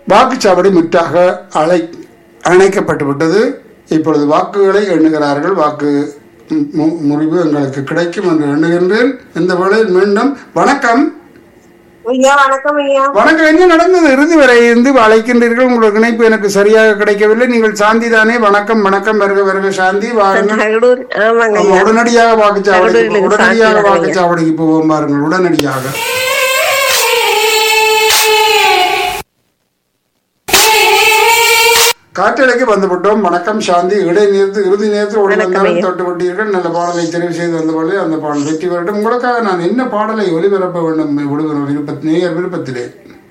வாக்குச்சாவடி முற்றாக அழை அணைக்கப்பட்டு விட்டது இப்பொழுது வாக்குகளை எண்ணுகிறார்கள் வாக்கு மு- மு- முறிவு எங்களுக்கு கிடைக்கும் என்று எண்ணுகின்றேன் இந்த வேளையில் மீண்டும் வணக்கம் ஐயா வணக்கம் ஐயா வணக்கம் என்ன நடந்தது இறுதி வரை இருந்து அழைக்கின்றீர்கள் உங்களுக்கு இணைப்பு எனக்கு சரியாக கிடைக்கவில்லை நீங்கள் சாந்தி தானே வணக்கம் வணக்கம் வருக வருக சாந்தி வாருங்கள் தகடூர் ஆமாங்க ஆமா, ஐயா உடனடியாக வாக்குச்சாவடிக்கு தகடூரில் போ- உடனடியாக சாந்தி வாக்குச்சாவடிக்கு போவோம் பாருங்கள் உடனடியாக காற்றலைக்கு வந்துவிட்டோம் வணக்கம் சாந்தி இடை நேரத்து இறுதி நேரத்தில் ஓடி வணக்கம் வந்தாலும் ஐயா. தொட்டு விட்டீர்கள் நல்ல பாடலை தெரிவு செய்து வந்த பாடலை அந்த பாடல் வெற்றி பெறட்டும் உங்களுக்காக நான் என்ன பாடலை ஒளிபரப்ப வேண்டும் விடுகிற விருப்ப நேயர் விருப்பத்திலே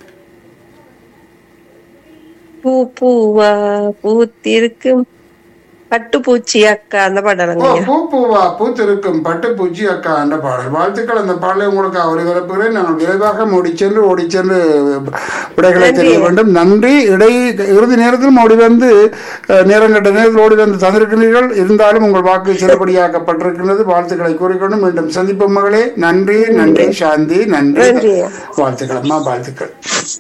பூ பூவா பூத்திருக்கும் பட்டுப்பூச்சி அக்கா அந்த பாடலுங்க ஓ ஐயா பூ பூவா பூத்திருக்கும் பட்டு பூச்சி அக்கா என்ற பாடல் வாழ்த்துக்கள் அந்த பாடலை உங்களுக்கு ஒளிபரப்புகிறேன் நான் விரைவாக ஓடிச் சென்று ஓடிச் சென்று விடைகளை தெரிய வேண்டும் நன்றி இடை இறுதி நேரத்திலும் ஓடி வந்து அஹ், நேரம் கட்ட நேரத்தில் ஓடி வந்து தந்திருக்கிறீர்கள் இருந்தாலும் உங்கள் வாக்கு சிறப்படியாக்கப்பட்டிருக்கின்றது வாழ்த்துக்களை கூறிக்கொண்டு மீண்டும் சந்திப்போம் மகளே நன்றி நன்றி சாந்தி நன்றி நன்றி. வாழ்த்துக்கள் அம்மா வாழ்த்துக்கள்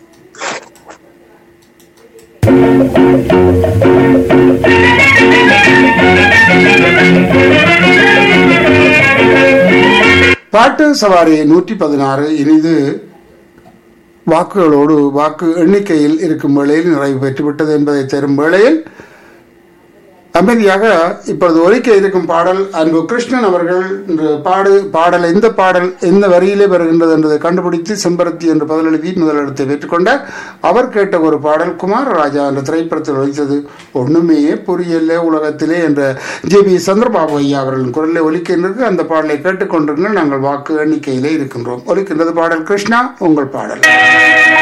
பாட்டு சவாரி நூற்றி பதினாறு இனிது வாக்குகளோடு வாக்கு எண்ணிக்கையில் இருக்கும் வேளையில் நிறைவு பெற்றுவிட்டது என்பதை தரும் வேளையில் அமைதியாக இப்பொழுது ஒலிக்க இருக்கும் பாடல் அன்பு கிருஷ்ணன் அவர்கள் இன்று பாடு பாடல் எந்த பாடல் எந்த வரியிலே வருகின்றது என்பதை கண்டுபிடித்து செம்பருத்தி என்று பதிலெழுதி முதலிடத்தை பெற்றுக்கொண்டார் அவர் கேட்ட ஒரு பாடல் குமாரராஜா என்ற திரைப்படத்தில் ஒலித்தது ஒண்ணுமே புரியல உலகத்திலே என்ற ஜே பி சந்திரபாபு ஐயா அவர்களின் குரலில் ஒலிக்கின்றது அந்த பாடலை கேட்டுக்கொண்டிருங்கள் நாங்கள் வாக்கு எண்ணிக்கையிலே இருக்கின்றோம் ஒலிக்கின்றது பாடல் கிருஷ்ணா உங்கள் பாடல்